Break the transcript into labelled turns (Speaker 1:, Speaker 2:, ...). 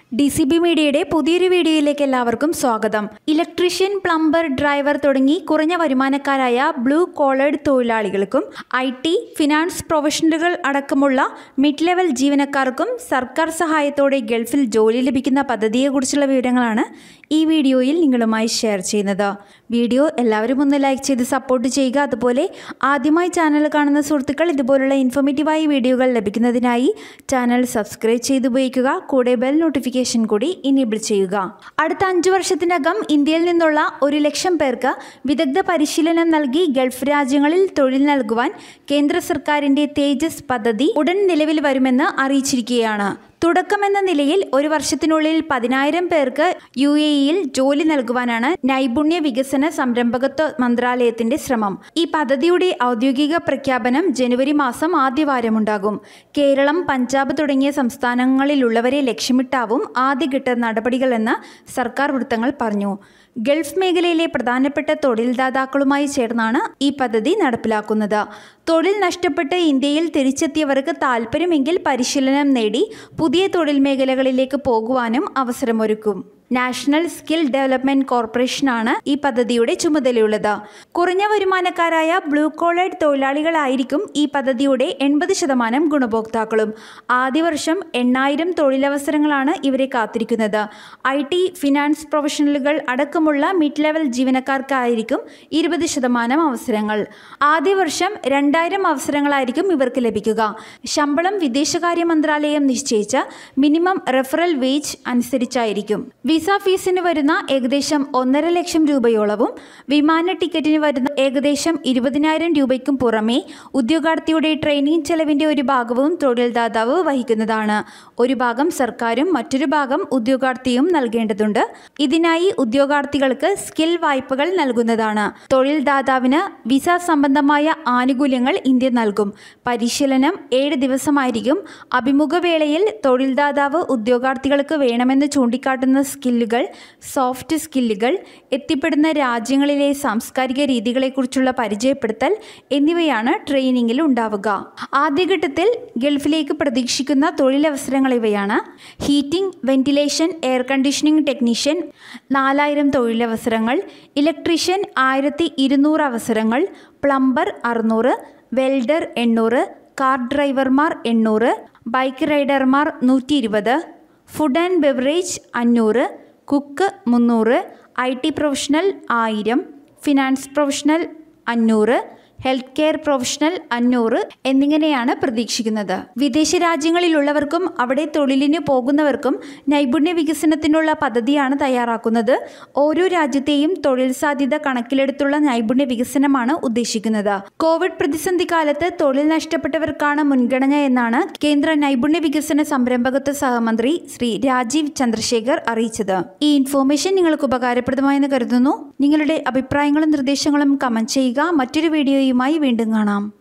Speaker 1: D C B മീഡിയയുടെ പുതിയൊരു വീഡിയോയിലേക്ക് എല്ലാവർക്കും സ്വാഗതം ഇലക്ട്രീഷ്യൻ പ്ലംബർ ഡ്രൈവർ തുടങ്ങി കുറഞ്ഞ വരുമാനക്കാരായ ബ്ലൂ കോളേഡ് തൊഴിലാളികൾക്കും ഐ ടി ഫിനാൻസ് പ്രൊഫഷണലുകൾ അടക്കമുള്ള മിഡ് ലെവൽ ജീവനക്കാർക്കും സർക്കാർ സഹായത്തോടെ ഗൾഫിൽ ജോലി ലഭിക്കുന്ന പദ്ധതിയെക്കുറിച്ചുള്ള വിവരങ്ങളാണ് ഈ വീഡിയോയിൽ നിങ്ങളുമായി ഷെയർ ചെയ്യുന്നത് വീഡിയോ എല്ലാവരും ഒന്ന് ലൈക്ക് ചെയ്ത് സപ്പോർട്ട് ചെയ്യുക അതുപോലെ ആദ്യമായി ചാനൽ കാണുന്ന സുഹൃത്തുക്കൾ ഇതുപോലുള്ള ഇൻഫോർമേറ്റീവായ വീഡിയോകൾ ലഭിക്കുന്നതിനായി ചാനൽ സബ്സ്ക്രൈബ് ചെയ്ത് ഉപയോഗിക്കുക കൂടെ ബെൽ നോട്ടിഫിക്കേഷൻ കൂടി ഇനേബിൾ ചെയ്യുക അടുത്ത അഞ്ചു വർഷത്തിനകം ഇന്ത്യയിൽ നിന്നുള്ള ഒരു ലക്ഷം പേർക്ക് വിദഗ്ധ പരിശീലനം നൽകി ഗൾഫ് രാജ്യങ്ങളിൽ തൊഴിൽ നൽകുവാൻ കേന്ദ്ര സർക്കാരിന്റെ തേജസ് പദ്ധതി ഉടൻ നിലവിൽ വരുമെന്ന് അറിയിച്ചിരിക്കുകയാണ് തുടക്കമെന്ന നിലയിൽ ഒരു വർഷത്തിനുള്ളിൽ പതിനായിരം പേർക്ക് യു എ ഇയിൽ ജോലി നൽകുവാനാണ് നൈപുണ്യ വികസന സംരംഭകത്വ മന്ത്രാലയത്തിന്റെ ശ്രമം ഈ പദ്ധതിയുടെ ഔദ്യോഗിക പ്രഖ്യാപനം ജനുവരി മാസം ആദ്യവാരമുണ്ടാകും കേരളം പഞ്ചാബ് തുടങ്ങിയ സംസ്ഥാനങ്ങളിലുള്ളവരെ ലക്ഷ്യമിട്ടാവും ആദ്യഘട്ട നടപടികളെന്ന് സർക്കാർ വൃത്തങ്ങൾ പറഞ്ഞു ഗൾഫ് മേഖലയിലെ പ്രധാനപ്പെട്ട തൊഴിൽദാതാക്കളുമായി ചേർന്നാണ് ഈ പദ്ധതി നടപ്പിലാക്കുന്നത് തൊഴിൽ നഷ്ടപ്പെട്ട് ഇന്ത്യയിൽ തിരിച്ചെത്തിയവർക്ക് താൽപ്പര്യമെങ്കിൽ പരിശീലനം നേടി പുതിയ തൊഴിൽ മേഖലകളിലേക്ക് പോകുവാനും അവസരമൊരുക്കും നാഷണൽ സ്കിൽ ഡെവലപ്മെന്റ് കോർപ്പറേഷനാണ് ഈ പദ്ധതിയുടെ ചുമതലയുള്ളത് കുറഞ്ഞ വരുമാനക്കാരായ ബ്ലൂ കോളേഡ് തൊഴിലാളികളായിരിക്കും ഈ പദ്ധതിയുടെ എൺപത് ശതമാനം ഗുണഭോക്താക്കളും ആദ്യ വർഷം എണ്ണായിരം തൊഴിലവസരങ്ങളാണ് ഇവരെ കാത്തിരിക്കുന്നത് ഐ ടി ഫിനാൻസ് പ്രൊഫഷണലുകൾ അടക്കമുള്ള മിഡ് ലെവൽ ജീവനക്കാർക്കായിരിക്കും ഇരുപത് ശതമാനം അവസരങ്ങൾ ആദ്യ വർഷം രണ്ടായിരം അവസരങ്ങളായിരിക്കും ഇവർക്ക് ലഭിക്കുക ശമ്പളം വിദേശകാര്യ മന്ത്രാലയം നിശ്ചയിച്ച മിനിമം റെഫറൽ വേജ് അനുസരിച്ചായിരിക്കും വിസ ഫീസിന് വരുന്ന ഏകദേശം ഒന്നര ലക്ഷം രൂപയോളവും വിമാന ടിക്കറ്റിന് വരുന്ന ഏകദേശം ഇരുപതിനായിരം രൂപയ്ക്കും പുറമെ ഉദ്യോഗാർത്ഥിയുടെ ട്രെയിനിങ് ചെലവിന്റെ ഒരു ഭാഗവും തൊഴിൽദാതാവ് വഹിക്കുന്നതാണ് ഒരു ഭാഗം സർക്കാരും മറ്റൊരു ഭാഗം ഉദ്യോഗാർത്ഥിയും നൽകേണ്ടതുണ്ട് ഇതിനായി ഉദ്യോഗാർത്ഥികൾക്ക് സ്കിൽ വായ്പകൾ നൽകുന്നതാണ് തൊഴിൽദാതാവിന് വിസ സംബന്ധമായ ആനുകൂല്യങ്ങൾ ഇന്ത്യ നൽകും പരിശീലനം ഏഴ് ദിവസമായിരിക്കും അഭിമുഖവേളയിൽ തൊഴിൽദാതാവ് ഉദ്യോഗാർത്ഥികൾക്ക് വേണമെന്ന് ചൂണ്ടിക്കാട്ടുന്ന സ്കില്ലുകൾ സോഫ്റ്റ് സ്കില്ലുകൾ എത്തിപ്പെടുന്ന രാജ്യങ്ങളിലെ സാംസ്കാരിക രീതികളെക്കുറിച്ചുള്ള പരിചയപ്പെടുത്തൽ എന്നിവയാണ് ട്രെയിനിങ്ങിൽ ഉണ്ടാവുക ആദ്യഘട്ടത്തിൽ ഗൾഫിലേക്ക് പ്രതീക്ഷിക്കുന്ന തൊഴിലവസരങ്ങൾ ഇവയാണ് heating ventilation air conditioning technician നാലായിരം തൊഴിലവസരങ്ങൾ ഇലക്ട്രീഷ്യൻ ആയിരത്തി ഇരുന്നൂറ് അവസരങ്ങൾ പ്ലംബർ അറുന്നൂറ് വെൽഡർ എണ്ണൂറ് കാർ ഡ്രൈവർമാർ എണ്ണൂറ് ബൈക്ക് റൈഡർമാർ നൂറ്റി ഇരുപത് ഫുഡ് ആൻഡ് ബെവറേജ് അഞ്ഞൂറ് കുക്ക് മുന്നൂറ് ഐ ടി പ്രൊഫഷണൽ ആയിരം ഫിനാൻസ് പ്രൊഫഷണൽ അഞ്ഞൂറ് ഹെൽത്ത് കെയർ പ്രൊഫഷണൽ അഞ്ഞൂറ് എന്നിങ്ങനെയാണ് പ്രതീക്ഷിക്കുന്നത് വിദേശ രാജ്യങ്ങളിലുള്ളവർക്കും അവിടെ തൊഴിലിന് പോകുന്നവർക്കും നൈപുണ്യ വികസനത്തിനുള്ള പദ്ധതിയാണ് തയ്യാറാക്കുന്നത് ഓരോ രാജ്യത്തെയും തൊഴിൽ സാധ്യത കണക്കിലെടുത്തുള്ള നൈപുണ്യ വികസനമാണ് ഉദ്ദേശിക്കുന്നത് കോവിഡ് പ്രതിസന്ധി കാലത്ത് തൊഴിൽ നഷ്ടപ്പെട്ടവർക്കാണ് മുൻഗണന എന്നാണ് കേന്ദ്ര നൈപുണ്യ വികസന സംരംഭകത്വ സഹമന്ത്രി ശ്രീ രാജീവ് ചന്ദ്രശേഖർ അറിയിച്ചത് ഈ ഇൻഫോർമേഷൻ നിങ്ങൾക്ക് ഉപകാരപ്രദമായെന്ന് കരുതുന്നു നിങ്ങളുടെ അഭിപ്രായങ്ങളും നിർദ്ദേശങ്ങളും കമന്റ് ചെയ്യുക മറ്റൊരു വീഡിയോയുമായി വീണ്ടും കാണാം